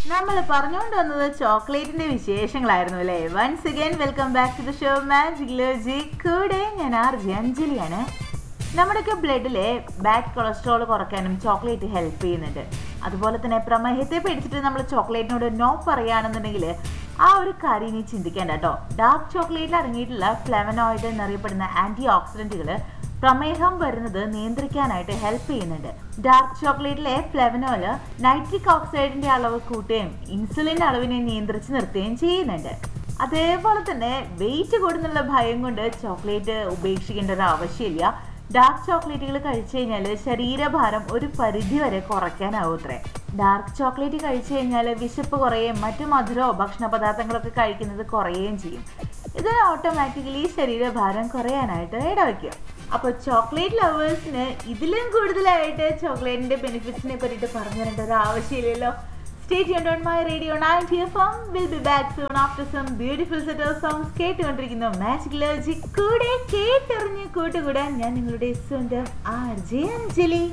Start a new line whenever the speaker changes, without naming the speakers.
നമ്മൾ പറഞ്ഞുകൊണ്ട് വന്നത് ചോക്ലേറ്റിന്റെ വിശേഷങ്ങളായിരുന്നു അല്ലേ once again welcome back to the show magic logic കൂടെ ഞാൻ ആർ ജെ അഞ്ജലിയാണ് നമ്മുടെയൊക്കെ ബ്ലഡിലെ ബാഡ് കൊളസ്ട്രോൾ കുറയ്ക്കാനും ചോക്ലേറ്റ് ഹെൽപ്പ് ചെയ്യുന്നുണ്ട് അതുപോലെ തന്നെ പ്രമേഹത്തെ പേടിച്ചിട്ട് നമ്മൾ ചോക്ലേറ്റിനോട് നോ പറയുകയാണെന്നുണ്ടെങ്കിൽ ആ ഒരു കാര്യം ഇനി ചിന്തിക്കേണ്ട കേട്ടോ ഡാർക്ക് ചോക്ലേറ്റിൽ അടങ്ങിയിട്ടുള്ള ഫ്ലെവനോയിഡ് എന്നറിയപ്പെടുന്ന ആന്റി ഓക്സിഡന്റുകൾ പ്രമേഹം വരുന്നത് നിയന്ത്രിക്കാനായിട്ട് ഹെൽപ്പ് ചെയ്യുന്നുണ്ട് ഡാർക്ക് ചോക്ലേറ്റിലെ ഫ്ലെവനോല് നൈട്രിക് ഓക്സൈഡിന്റെ അളവ് കൂട്ടുകയും ഇൻസുലിൻ അളവിനെ നിയന്ത്രിച്ച് നിർത്തുകയും ചെയ്യുന്നുണ്ട് അതേപോലെ തന്നെ വെയിറ്റ് കൂടുന്നുള്ള ഭയം കൊണ്ട് ചോക്ലേറ്റ് ഉപേക്ഷിക്കേണ്ട ഒരു ആവശ്യമില്ല ഡാർക്ക് ചോക്ലേറ്റുകൾ കഴിച്ചു കഴിഞ്ഞാൽ ശരീരഭാരം ഒരു പരിധി വരെ കുറയ്ക്കാനാവും അത്രേ ഡാർക്ക് ചോക്ലേറ്റ് കഴിച്ചു കഴിഞ്ഞാൽ വിശപ്പ് കുറയുകയും മറ്റു മധുരമോ ഭക്ഷണ പദാർത്ഥങ്ങളൊക്കെ കഴിക്കുന്നത് കുറയുകയും ചെയ്യും ഇത് ഓട്ടോമാറ്റിക്കലി ശരീരഭാരം കുറയാനായിട്ട് ഇടവയ്ക്കും അപ്പോൾ ചോക്ലേറ്റ് ലവേഴ്സിന് ഇതിലും കൂടുതലായിട്ട് ചോക്ലേറ്റിന്റെ ബെനിഫിറ്റ്സിനെ പറ്റിയിട്ട് പറഞ്ഞു തരേണ്ട ഒരു ആവശ്യമില്ലല്ലോ stay tuned on my radio nine T F M will be back soon after some beautiful set of songs കേട്ടുകൊണ്ടിരിക്കുന്നു മാജിക് ലോജിക് കൂടെ കേട്ടറിഞ്ഞ് കൂട്ടുകൂടാൻ ഞാൻ നിങ്ങളുടെ സ്വന്തം ആർ ജെ അഞ്ജലി